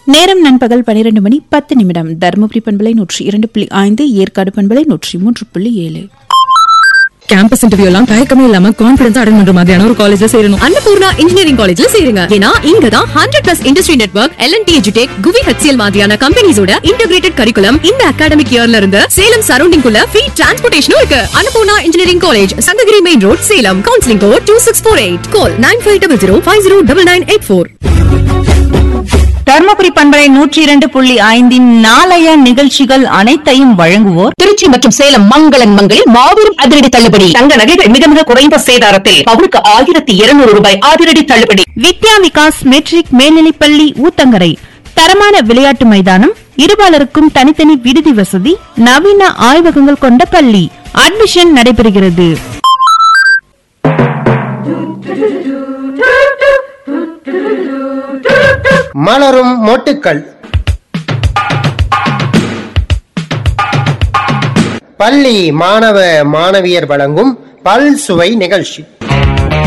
நேரம் நண்பகல் பனிரெண்டு மணி பத்து நிமிடம் தருமபுரி பண்பலை நூற்றி இரண்டு புள்ளி ஐந்து ஏற்காடு பண்பலை நூற்றி மூன்று புள்ளி ஏழு கேம்பஸ் இன்டர்வியூ எல்லாம் தயக்கமே இல்லாம கான்பிடன்ஸ் அட்டன் பண்ற மாதிரியான ஒரு காலேஜ்ல சேரணும் அன்னபூர்ணா இன்ஜினியரிங் காலேஜ்ல சேருங்க ஏன்னா இங்க தான் hundred plus industry network L and T எஜுடெக் குவி ஹெச்சிஎல் மாதிரியான கம்பெனிஸோட இன்டகிரேட்டட் கரிக்குலம் இந்த அகாடமிக் இயர்ல இருந்து சேலம் சரௌண்டிங் குள்ள ஃப்ரீ டிரான்ஸ்போர்டேஷனும் இருக்கு Annapoorna engineering college Sankagiri main road Salem counselling code two six four eight call nine five double zero five zero double nine eight four Dharmapuri பண்பலை நூற்றி இரண்டு புள்ளி ஐந்தின் நாளைய நிகழ்ச்சிகள் அனைத்தையும் வழங்குவோர் திருச்சி மற்றும் சேலம் மங்களன் மங்களில் மாபெரும் அதிரடி தள்ளுபடி தங்க நகைகள் மிக மிக குறைந்த சேதாரத்தில் பவுனுக்கு ஆயிரத்தி இருநூறு ரூபாய் அதிரடி தள்ளுபடி வித்யா விகாஸ் மெட்ரிக் மேல்நிலைப்பள்ளி ஊத்தங்கரை தரமான விளையாட்டு மைதானம் இருபாலருக்கும் தனித்தனி விடுதி வசதி நவீன ஆய்வகங்கள் கொண்ட பள்ளி அட்மிஷன் நடைபெறுகிறது மலரும் மொட்டுக்கள் பள்ளி மாணவ மாணவியர் வழங்கும் பல் சுவை நிகழ்ச்சி